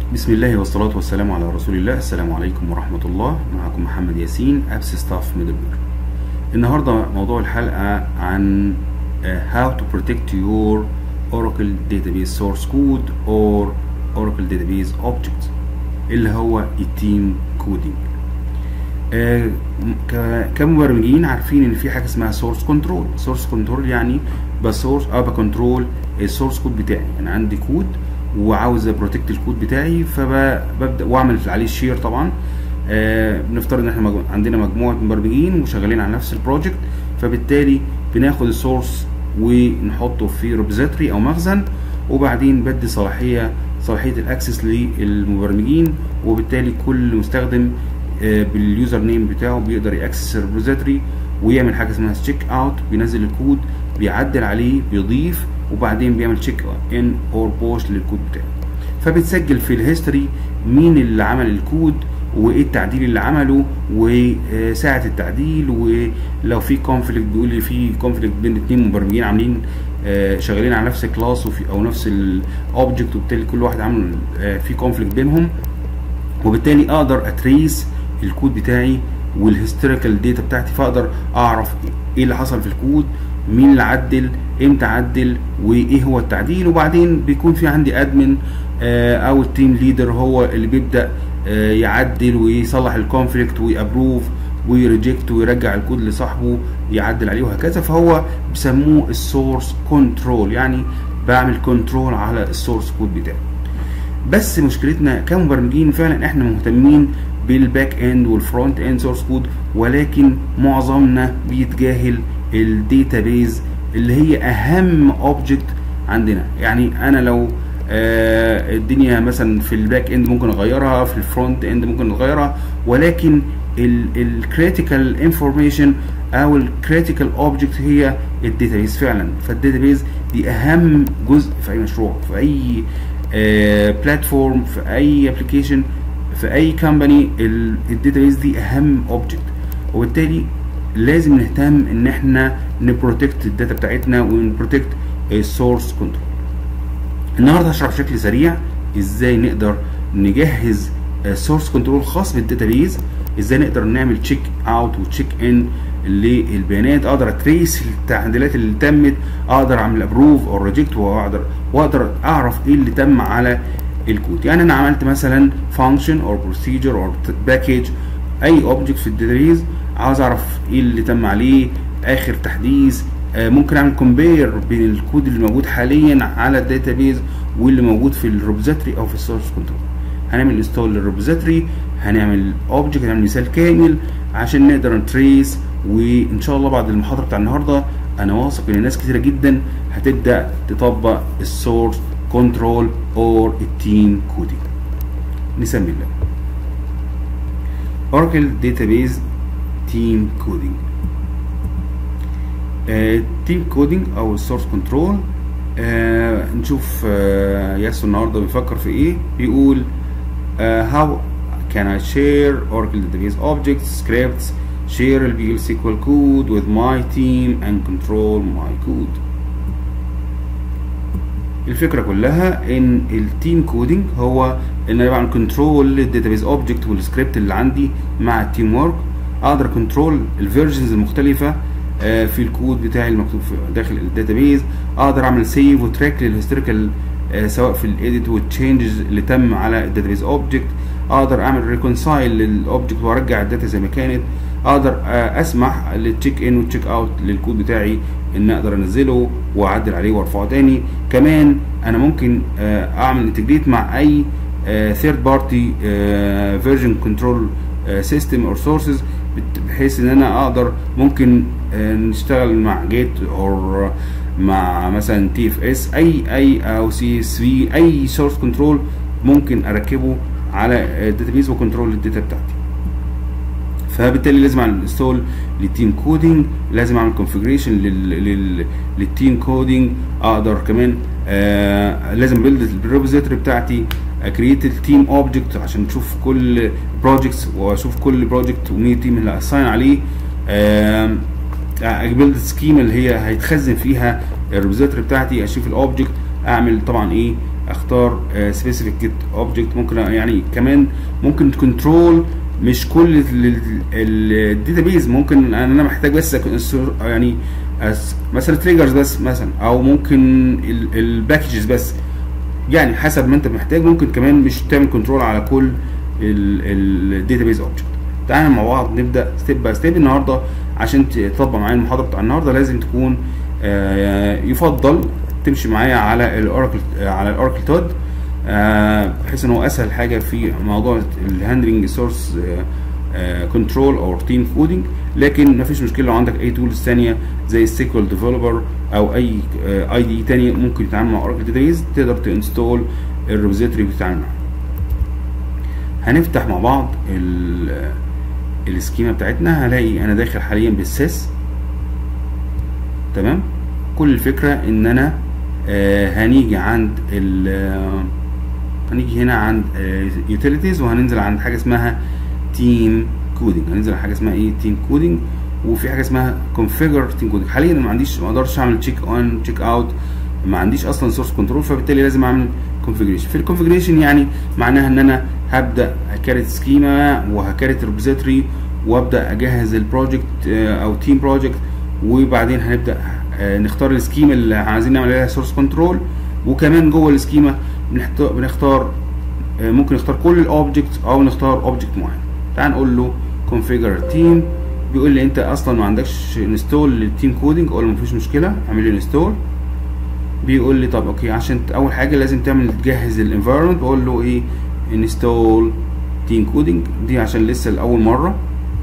بسم الله والصلاة والسلام على رسول الله السلام عليكم ورحمة الله معكم محمد ياسين أبس ستاف ميدلوير النهاردة موضوع الحلقة عن uh, how to protect your Oracle database source code or Oracle database object اللي هو التيم كودينج آه كمبرمجين عارفين ان في حاجه اسمها سورس كنترول سورس كنترول يعني بسورس او بكنترول السورس كود بتاعي انا عندي كود وعاوز بروتكت الكود بتاعي فببدا واعمل عليه شير طبعا آه بنفترض ان احنا مجمو... عندنا مجموعه مبرمجين وشغالين على نفس البروجكت فبالتالي بناخد السورس ونحطه في ريبوزيتوري او مخزن وبعدين بدي صلاحيه صلاحيه الاكسس للمبرمجين وبالتالي كل مستخدم آه باليوزر نيم بتاعه بيقدر ياكسس الريبوزيتوري ويعمل حاجه اسمها تشيك اوت بينزل الكود بيعدل عليه بيضيف وبعدين بيعمل تشيك ان اور بوش للكود بتاعه فبتسجل في الهيستوري مين اللي عمل الكود وايه التعديل اللي عمله وساعه التعديل ولو في كونفليكت بيقول لي في كونفليكت بين اتنين مبرمجين عاملين شغالين على نفس الكلاس وفي او نفس الاوبجكت وبالتالي كل واحد عامل في كونفليكت بينهم وبالتالي اقدر اتريس الكود بتاعي والهيستوريكال داتا بتاعتي فاقدر اعرف ايه اللي حصل في الكود مين اللي عدل امتى عدل وايه هو التعديل وبعدين بيكون في عندي ادمن آه او التيم ليدر هو اللي بيبدا آه يعدل ويصلح الكونفليكت ويابروف ويريجكت ويرجع الكود لصاحبه يعدل عليه وهكذا فهو بيسموه السورس كنترول يعني بعمل كنترول على السورس كود بتاعي بس مشكلتنا كمبرمجين فعلا احنا مهتمين بالباك اند والفرونت اند سورس كود ولكن معظمنا بيتجاهل الداتابيز اللي هي اهم اوبجكت عندنا يعني انا لو آه الدنيا مثلا في الباك اند ممكن اغيرها في الفرونت اند ممكن اغيرها ولكن الكريتيكال انفورميشن او الكريتيكال اوبجكت هي الداتابيز فعلا فالداتابيز دي اهم جزء في اي مشروع في اي بلاتفورم في اي ابلكيشن في اي كومباني الداتابيز دي اهم اوبجكت وبالتالي لازم نهتم ان احنا نبروتكت الداتا بتاعتنا ونبروتكت السورس كنترول النهارده هشرح بشكل سريع ازاي نقدر نجهز سورس كنترول خاص بالداتابيز ازاي نقدر نعمل تشيك اوت وتشيك ان للبيانات اقدر اتريس التعديلات اللي تمت اقدر اعمل ابروف او ريجكت واقدر واقدر اعرف ايه اللي تم على الكود يعني انا عملت مثلا فانكشن او بروسيجر او باكج اي اوبجكت في الداتابيز عاوز اعرف ايه اللي تم عليه اخر تحديث آه ممكن اعمل كومبير بين الكود اللي موجود حاليا على الداتابيز واللي موجود في الريبوزيتوري او في السورس كنترول هنعمل انستول للريبوزيتوري هنعمل اوبجكت هنعمل مثال كامل عشان نقدر نتريس وان شاء الله بعد المحاضره بتاع النهارده انا واثق ان ناس كتيره جدا هتبدا تطبق السورس كنترول اور التيم كودينج نسمي الله Oracle Database تيم كودينج تيم كودينج او السورس كنترول آه نشوف آه ياسو النهارده بيفكر في ايه بيقول آه how can I share Oracle database objects scripts share ال PL SQL code with my team and control my code الفكره كلها ان التيم كودينج هو ان انا بعمل كنترول للداتابيز اوبجكت والسكريبت اللي عندي مع التيم ورك اقدر كنترول الفيرجنز المختلفه في الكود بتاعي المكتوب في داخل الداتابيز اقدر اعمل سيف وتراك للهيستوريكال سواء في الايديت والتشينجز اللي تم على الداتابيز اوبجكت اقدر اعمل ريكونسايل للاوبجكت وارجع الداتا زي ما كانت اقدر اسمح للتشيك ان والتشيك اوت للكود بتاعي ان اقدر انزله واعدل عليه وارفعه تاني كمان انا ممكن اعمل انتجريت مع اي ثيرد بارتي فيرجن كنترول سيستم اور سورسز بحيث ان انا اقدر ممكن نشتغل مع جيت او مع مثلا تي اف اس اي اي او سي اس في اي سورس كنترول ممكن اركبه على الداتابيز وكنترول الداتا بتاعتي فبالتالي لازم اعمل انستول للتيم كودينج لازم اعمل كونفجريشن للتيم كودينج اقدر كمان آه لازم بيلد الريبوزيتوري بتاعتي اكريت التيم اوبجكت عشان نشوف كل بروجكتس واشوف كل بروجكت ومين التيم اللي اساين عليه بيلد سكيم اللي هي هيتخزن فيها الريبوزيتوري بتاعتي اشوف الاوبجكت اعمل طبعا ايه اختار سبيسيفيك جيت اوبجكت ممكن يعني كمان ممكن كنترول مش كل الداتابيز ممكن انا محتاج بس يعني مثلا تريجرز بس مثلا او ممكن الباكجز بس يعني حسب ما انت محتاج ممكن كمان مش تعمل كنترول على كل الداتابيز اوبجكت تعالى مع بعض نبدا ستيب باي ستيب النهارده عشان تطبق معايا المحاضره بتاع النهارده لازم تكون يفضل تمشي معايا على الاوراكل على الاوراكل تود بحيث ان هو اسهل حاجه في موضوع الهاندلنج سورس كنترول او تيم كودنج لكن مفيش مشكله لو عندك اي تولز ثانيه زي السيكوال ديفلوبر او اي اي دي ثانيه ممكن تتعامل مع اوراكل داتابيز تقدر تنستول الريبوزيتوري وتتعامل معاه هنفتح مع بعض السكيما بتاعتنا هلاقي انا داخل حاليا بالسيس تمام كل الفكره ان انا آه هنيجي عند ال هنيجي هنا عند يوتيليتيز وهننزل عند حاجه اسمها تيم كودنج هننزل على حاجه اسمها ايه تيم كودنج وفي حاجه اسمها كونفيجر تيم كودنج حاليا ما عنديش ما اقدرش اعمل تشيك اون تشيك اوت ما عنديش اصلا سورس كنترول فبالتالي لازم اعمل كونفيجريشن في الكونفيجريشن يعني معناها ان انا هبدا هكريت سكيما وهكريت ريبوزيتوري وابدا اجهز البروجكت او تيم بروجكت وبعدين هنبدا نختار السكيما اللي عايزين نعمل عليها سورس كنترول وكمان جوه السكيما بنختار ممكن نختار كل الاوبجكتس او نختار اوبجكت معين تعال نقول له configure team بيقول لي انت اصلا ما عندكش انستول للتيم كودنج اقول له مفيش مشكله اعمل لي انستول بيقول لي طب اوكي عشان اول حاجه لازم تعمل تجهز الانفايرمنت بقول له ايه انستول تيم كودنج دي عشان لسه لاول مره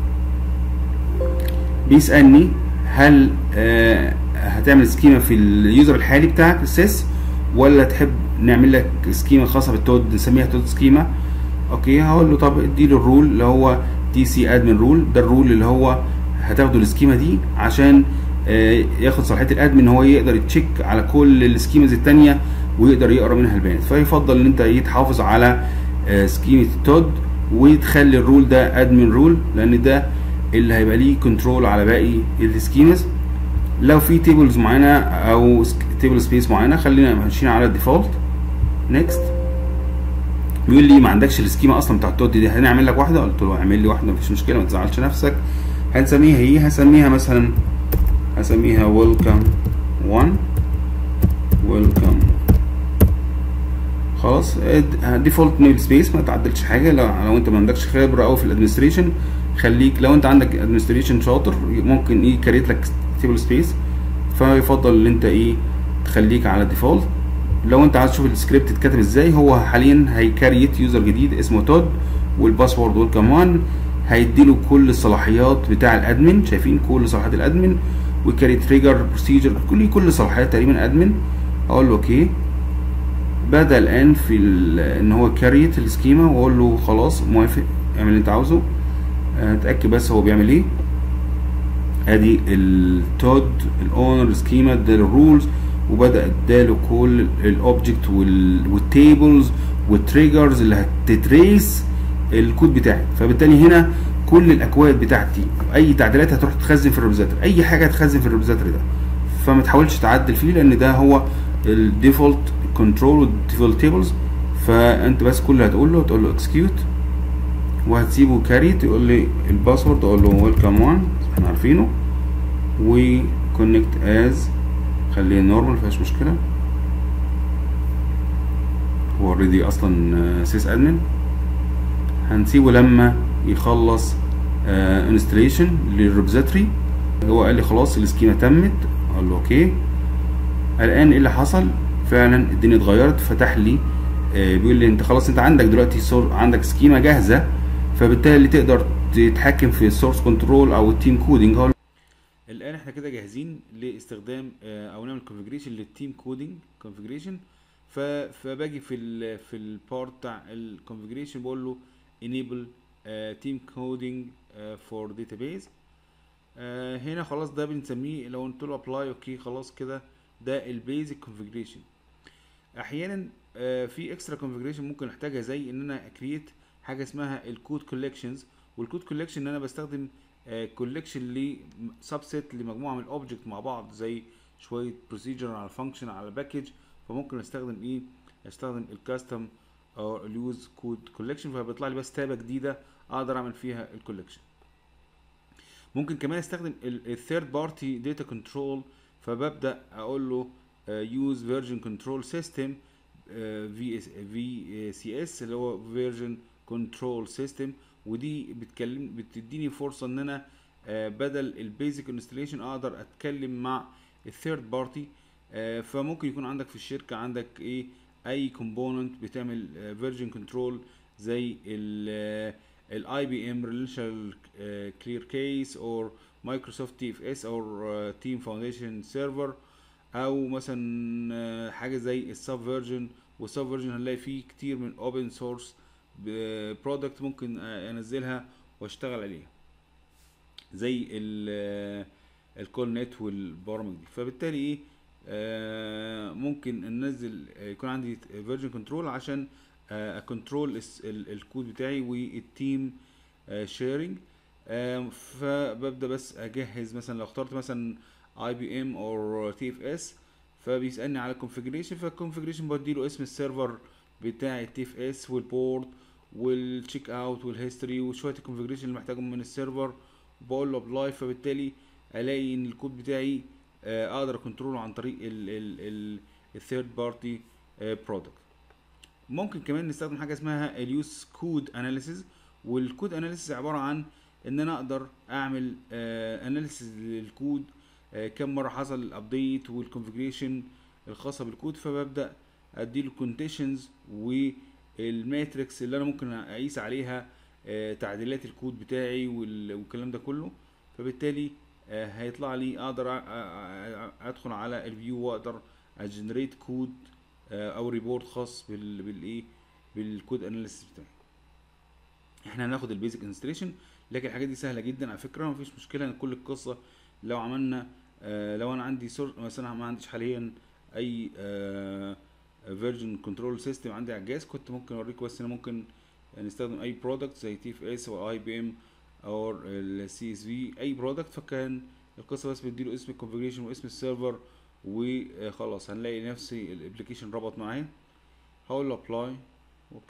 بيسالني هل آه هتعمل سكيما في اليوزر الحالي بتاعك السيس ولا تحب نعمل لك سكيما خاصه بالتود نسميها تود سكيما اوكي هقول له طب ادي له الرول اللي هو تي سي ادمن رول ده الرول اللي هو هتاخده السكيما دي عشان آه ياخد صلاحيه الادمن ان هو يقدر يتشيك على كل السكيمز الثانيه ويقدر يقرا منها البيانات فيفضل ان انت يتحافظ على آه سكيمه التود وتخلي الرول ده ادمن رول لان ده اللي هيبقى ليه كنترول على باقي السكيمز لو في تيبلز معينه او تيبل سبيس معينه خلينا ماشيين على الديفولت نيكست بيقول لي ما عندكش السكيما اصلا بتاع التود دي هنعمل لك واحده قلت له اعمل لي واحده مفيش مشكله ما تزعلش نفسك هنسميها ايه هسميها مثلا هسميها ويلكم 1 ويلكم خلاص ديفولت نيم سبيس ما تعدلش حاجه لو, لو انت ما عندكش خبره قوي في الادمنستريشن خليك لو انت عندك ادمنستريشن شاطر ممكن ايه كريت لك تيبل سبيس فيفضل ان انت ايه تخليك على ديفولت لو انت عايز تشوف السكريبت اتكتب ازاي هو حاليا هيكريت يوزر جديد اسمه تود والباسورد ويلكم 1 هيديله كل الصلاحيات بتاع الادمن شايفين كل صلاحيات الادمن وكاري تريجر بروسيجر كل كل صلاحيات تقريبا ادمن اقول له اوكي بدا الان في ان هو كاريت السكيما واقول له خلاص موافق اعمل اللي انت عاوزه اتاكد بس هو بيعمل ايه ادي التود الاونر سكيما ده الرولز وبدا اداله كل الاوبجكت والتيبلز والتريجرز اللي هتتريس الكود بتاعي فبالتالي هنا كل الاكواد بتاعتي اي تعديلات هتروح تخزن في الريبوزيتوري اي حاجه هتخزن في الريبوزيتوري ده فما تحاولش تعدل فيه لان ده هو الديفولت كنترول والديفولت تيبلز فانت بس كل اللي هتقول له هتقول له اكسكيوت وهتسيبه كاري تقول لي الباسورد اقول له ويلكم 1 احنا عارفينه وكونكت از خليه نورمال مفيهاش مشكله هو اوريدي اصلا سيس ادمن هنسيبه لما يخلص انستليشن للريبوزيتوري هو قال لي خلاص السكيما تمت اقول له اوكي الان ايه اللي حصل فعلا الدنيا اتغيرت فتح لي آه بيقول لي انت خلاص انت عندك دلوقتي صور عندك سكيما جاهزه فبالتالي تقدر تتحكم في السورس كنترول او التيم كودنج هو الان احنا كده جاهزين لاستخدام آه او نعمل كونفجريشن للتيم كودنج كونفجريشن فباجي في ال في البارت بتاع الكونفجريشن بقول له enable uh, team coding uh, for database uh, هنا خلاص ده بنسميه لو قلت له ابلاي اوكي خلاص كده ده البيزك كونفجريشن احيانا uh, في اكسترا كونفجريشن ممكن احتاجها زي ان انا اكريت حاجه اسمها الكود كولكشنز والكود كولكشن ان انا بستخدم كولكشن لسبسيت لمجموعه من الاوبجكت مع بعض زي شويه بروسيجر على فانكشن على باكج فممكن استخدم ايه استخدم الكاستم او اليوز كود كولكشن فبيطلع لي بس تابه جديده اقدر اعمل فيها الكولكشن ممكن كمان استخدم الثيرد بارتي داتا كنترول فببدا اقول له يوز فيرجن كنترول سيستم في في سي اس اللي هو فيرجن كنترول سيستم ودي بتكلم بتديني فرصه ان انا آه، بدل البيزك انستليشن اقدر اتكلم مع الثيرد بارتي فممكن يكون عندك في الشركه عندك ايه اي كومبوننت بتعمل فيرجن كنترول زي الاي بي ام ريليشنال كلير كيس اور مايكروسوفت تي اف اس اور تيم فاونديشن سيرفر او مثلا آه، حاجه زي السب فيرجن والسب فيرجن هنلاقي فيه كتير من اوبن سورس برودكت ممكن آه، انزلها واشتغل عليها زي الكول نت والبرامج دي فبالتالي ايه آه، ممكن ننزل آه، يكون عندي فيرجن كنترول عشان اكنترول الكود بتاعي والتيم شيرنج فببدا بس اجهز مثلا لو اخترت مثلا اي بي ام او تي اف اس فبيسالني على الكونفيجريشن فالكونفيجريشن بديله اسم السيرفر بتاع التي اف اس والبورت والتشيك اوت والهيستوري وشويه الكونفيجريشن اللي محتاجهم من السيرفر بقول له ابلاي فبالتالي الاقي ان الكود بتاعي آه، اقدر كنتروله عن طريق الثيرد بارتي برودكت ممكن كمان نستخدم حاجه اسمها اليوز كود اناليسيز والكود اناليسيز عباره عن ان انا اقدر اعمل اناليسيز للكود آه، كم مره حصل الابديت والكونفيجريشن الخاصه بالكود فببدا اديله الكونديشنز والماتريكس اللي انا ممكن اقيس عليها آه، تعديلات الكود بتاعي وال- والكلام ده كله فبالتالي آه، هيطلع لي اقدر أ- أ- أ- ادخل على الفيو واقدر اجنريت كود آه، او ريبورت خاص بال بالايه بالكود اناليسيس بتاعي احنا هناخد البيزك انستليشن لكن الحاجات دي سهله جدا على فكره مفيش مشكله ان كل القصه لو عملنا آه لو انا عندي سور مثلا ما عنديش حاليا اي فيرجن كنترول سيستم عندي على الجهاز كنت ممكن اوريك بس ان ممكن نستخدم اي برودكت زي تي اف اس او اي بي ام او السي اس في اي برودكت فكان القصه بس بديله اسم الكونفيجريشن واسم السيرفر وخلاص هنلاقي نفسي الابلكيشن ربط معايا هقول له ابلاي اوكي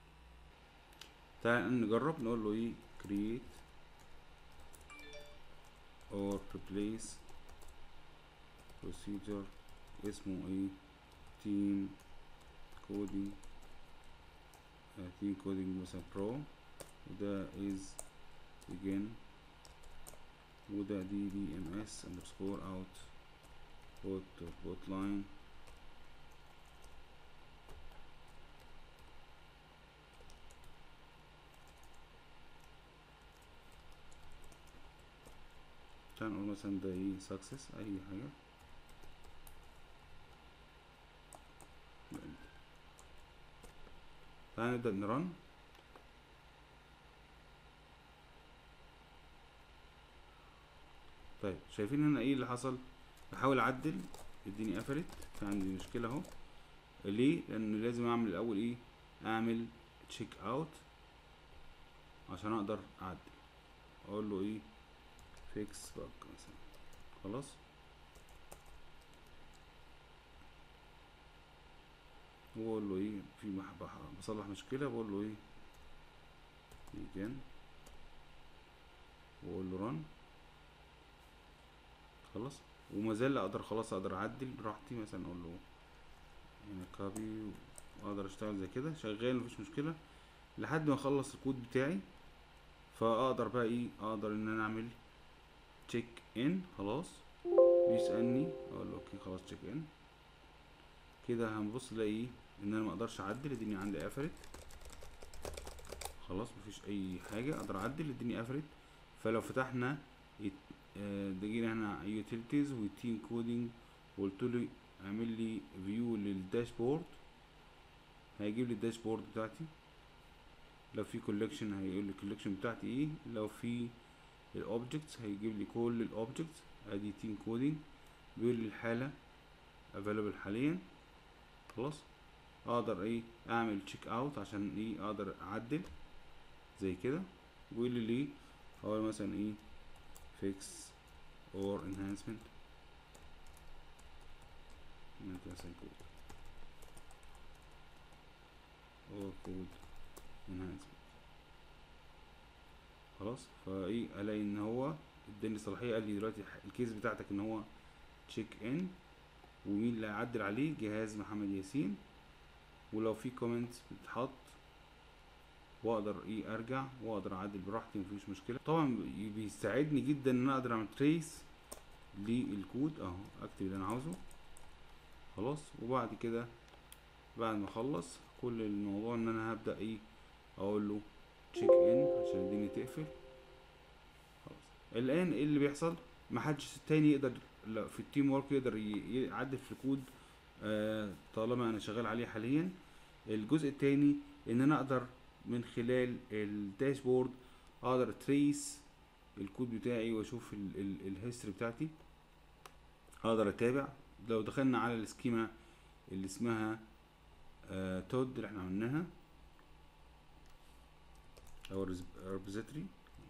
تعال نجرب نقول له ايه create or replace procedure اسمه ايه team coding آه، team coding مثلا pro وده is begin وده دي دي ام اس underscore out bot bot line تعال نقول مثلا ده ايه success اي حاجة لا، تعال نبدأ نرن طيب شايفين هنا ايه اللي حصل بحاول اعدل الدنيا قفلت في عندي مشكلة اهو ليه لان لازم اعمل الاول ايه اعمل تشيك اوت عشان اقدر اعدل اقول له ايه فيكس باج مثلا خلاص واقول له ايه في مح- بح- بصلح مشكلة بقول له ايه يجن واقول له رن خلاص وما زال اقدر خلاص اقدر اعدل براحتي مثلا اقول له هنا كوبي واقدر اشتغل زي كده شغال مفيش مشكلة لحد ما اخلص الكود بتاعي فاقدر بقى ايه اقدر ان انا اعمل تشيك ان خلاص بيسألني اقول له اوكي خلاص تشيك ان كده هنبص نلاقي ايه ان انا ما اقدرش اعدل الدنيا عندي قفلت خلاص مفيش اي حاجه اقدر اعدل الدنيا قفلت فلو فتحنا يت- آه، ده جينا هنا يوتيليتيز وتيم كودينج وقلت له اعمل لي فيو للداشبورد هيجيب لي الداشبورد بتاعتي لو في كولكشن هيقول لي الكولكشن بتاعتي ايه لو في الاوبجكتس هيجيب لي كل الاوبجكتس ادي تيم كودينج بيقول لي الحاله افيلبل حاليا خلاص اقدر ايه اعمل تشيك اوت عشان ايه اقدر اعدل زي كده بيقول لي ليه اقول مثلا ايه فيكس اور انهانسمنت مثلا كود or code enhancement خلاص فايه الاقي ان هو اداني صلاحيه قال لي دلوقتي الكيس بتاعتك ان هو تشيك ان ومين اللي هيعدل عليه جهاز محمد ياسين ولو في كومنت بتتحط واقدر ايه ارجع واقدر اعدل براحتي مفيش مشكله طبعا بيساعدني جدا ان انا اقدر اعمل تريس للكود اهو اكتب اللي انا عاوزه خلاص وبعد كده بعد ما اخلص كل الموضوع ان انا هبدا ايه اقول له تشيك ان عشان الدنيا تقفل خلاص الان ايه اللي بيحصل محدش تاني يقدر في التيم ورك يقدر يعدل في الكود آه طالما انا شغال عليه حاليا الجزء التاني ان انا اقدر من خلال الداشبورد اقدر تريس الكود بتاعي واشوف الهيستوري بتاعتي اقدر اتابع لو دخلنا على السكيما اللي اسمها آه تود اللي احنا عملناها او ريبوزيتوري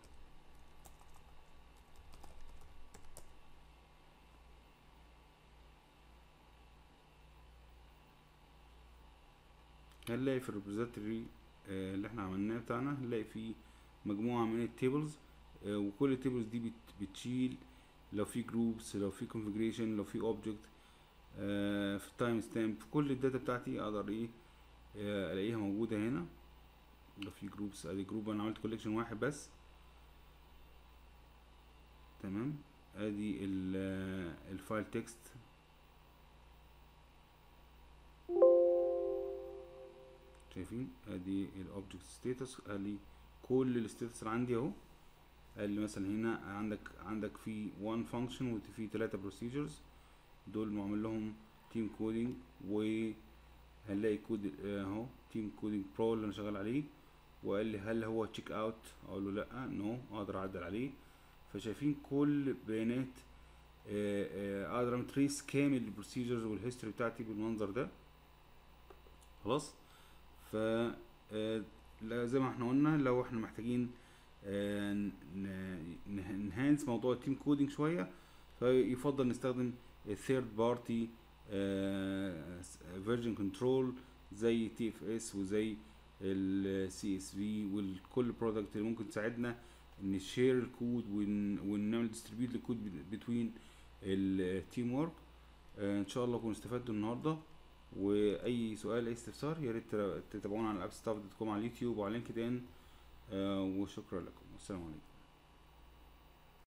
هنلاقي في الريبوزيتوري آه اللي احنا عملناه بتاعنا هنلاقي فيه مجموعة من التيبلز آه وكل التيبلز دي بت بتشيل لو في جروبس لو في configuration لو في object آه في تايم ستامب كل الداتا بتاعتي اقدر ايه آه الاقيها موجودة هنا لو في جروبس ادي جروب انا عملت كوليكشن واحد بس تمام ادي الفايل تكست شايفين ادي الاوبجكت ستاتس قال لي كل الستاتس اللي عندي اهو قال لي مثلا هنا عندك عندك في وان فانكشن وفي ثلاثة بروسيجرز دول معمول لهم تيم كودينج وهنلاقي كود اهو تيم كودينج برو اللي انا شغال عليه وقال لي هل هو تشيك اوت اقول له لا نو no. اقدر اعدل عليه فشايفين كل بيانات اقدر اعمل تريس كامل البروسيجرز والهيستوري بتاعتي بالمنظر ده خلاص ف زي ما احنا قلنا لو احنا محتاجين نهانس موضوع التيم كودينج شويه فيفضل نستخدم الثيرد بارتي فيرجن كنترول زي تي اف اس وزي السي اس في والكل برودكت اللي ممكن تساعدنا نشير الكود ونعمل ديستريبيوت للكود بتوين التيم ورك ان شاء الله كنتوا استفدتوا النهارده واي سؤال اي استفسار يا ريت تتابعونا على ابستاف دوت كوم على اليوتيوب وعلى لينكد ان وشكرا لكم والسلام عليكم